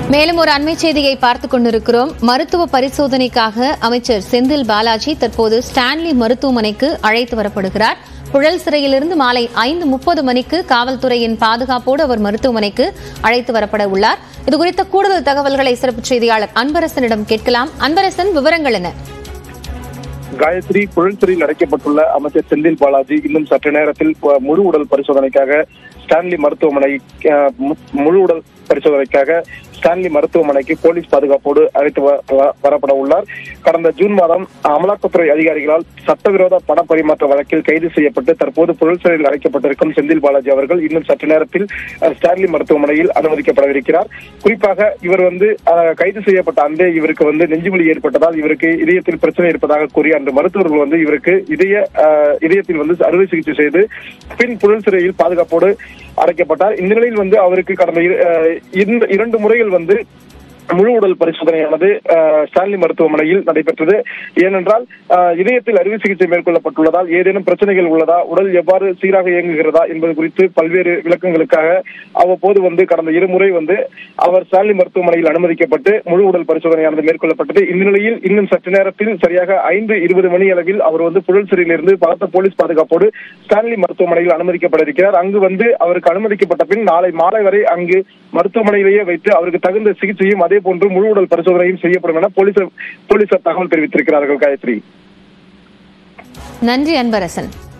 மேலும் ஒரு அண்மை செய்தியை பார்த்துக் கொண்டிருக்கிறோம் மருத்துவ பரிசோதனைக்காக அமைச்சர் செந்தில் பாலாஜி தற்போது ஸ்டான்லி மருத்துவமனைக்கு அழைத்து வரப்படுகிறார் புழல் சிறையிலிருந்து மாலை ஐந்து முப்பது மணிக்கு காவல்துறையின் பாதுகாப்போடு அவர் மருத்துவமனைக்கு அழைத்து வரப்பட உள்ளார் இதுகுறித்த கூடுதல் தகவல்களை சிறப்பு செய்தியாளர் அன்பரசனிடம் கேட்கலாம் அன்பரசன் விவரங்கள் என்ன காயத்ரி புழல் சிறையில் அடைக்கப்பட்டுள்ள அமைச்சர் செந்தில் பாலாஜி இன்னும் சற்று நேரத்தில் அஹ், முழு உடல் பரிசோதனைக்காக ஸ்டான்லி மருத்துவமனை அஹ், மு- முழு உடல் பரிசோதனைக்காக ஸ்டான்லி மருத்துவமனைக்கு போலீஸ் பாதுகாப்போடு அழைத்து வ- வ- வரப்பட உள்ளார் கடந்த ஜூன் மாதம் அமலாக்கத்துறை அதிகாரிகளால் சட்டவிரோத பண பரிமாற்ற வழக்கில் கைது செய்யப்பட்டு தற்போது புழல் சிறையில் அடைக்கப்பட்டிருக்கும் செந்தில் பாலாஜி அவர்கள் இன்னும் சற்று நேரத்தில் அஹ், ஸ்டான்லி மருத்துவமனையில் அனுமதிக்கப்படவிருக்கிறார் குறிப்பாக இவர் வந்து அஹ், கைது செய்யப்பட்ட அன்றே இவருக்கு வந்து நெஞ்சுவலி ஏற்பட்டதால் இவருக்கு இதயத்தில் பிரச்சனை இருப்பதாக கூறி அந்த மருத்துவர்கள் வந்து இவருக்கு இதய அஹ், இதயத்தில் வந்து அறுவை சிகிச்சை செய்து பின் புழல் சிறையில் பாதுகாப்போடு அடைக்கப்பட்டார் இந்த நிலையில் வந்து அவருக்கு கடந்த இரு- அஹ், இந்த இரண்டு முறைகள் வந்து முழு உடல் பரிசோதனையானது அஹ், ஸ்டான்லி மருத்துவமனையில் நடைபெற்றது ஏனென்றால் அஹ், இதயத்தில் அறுவை சிகிச்சை மேற்கொள்ளப்பட்டுள்ளதால் ஏதேனும் பிரச்சனைகள் உள்ளதா உடல் எவ்வாறு சீராக இயங்குகிறதா என்பது குறித்து பல்வேறு விளக்கங்களுக்காக அவ்வப்போது வந்து கடந்த இருமுறை வந்து அவர் ஸ்டான்லி மருத்துவமனையில் அனுமதிக்கப்பட்டு முழு உடல் பரிசோதனையானது மேற்கொள்ளப்பட்டது இந்த நிலையில் இன்னும் சற்று நேரத்தில் சரியாக ஐந்து இருபது மணி அளவில் அவர் வந்து புழல் சிறையிலிருந்து பலத்த போலீஸ் பாதுகாப்போடு ஸ்டான்லி மருத்துவமனையில் அனுமதிக்கப்பட இருக்கிறார் அங்கு வந்து அவருக்கு அனுமதிக்கப்பட்ட பின் நாளை மாலை வரை அங்கு மருத்துவமனையிலேயே வைத்து அவருக்கு தகுந்த சிகிச்சையும் அதே போன்று முழு உடல் பரிசோதனையும் செய்யப்படும் என போலீசார் போலீசார் தகவல் தெரிவித்திருக்கிறார்கள் காயத்ரி நன்றி அன்பரசன்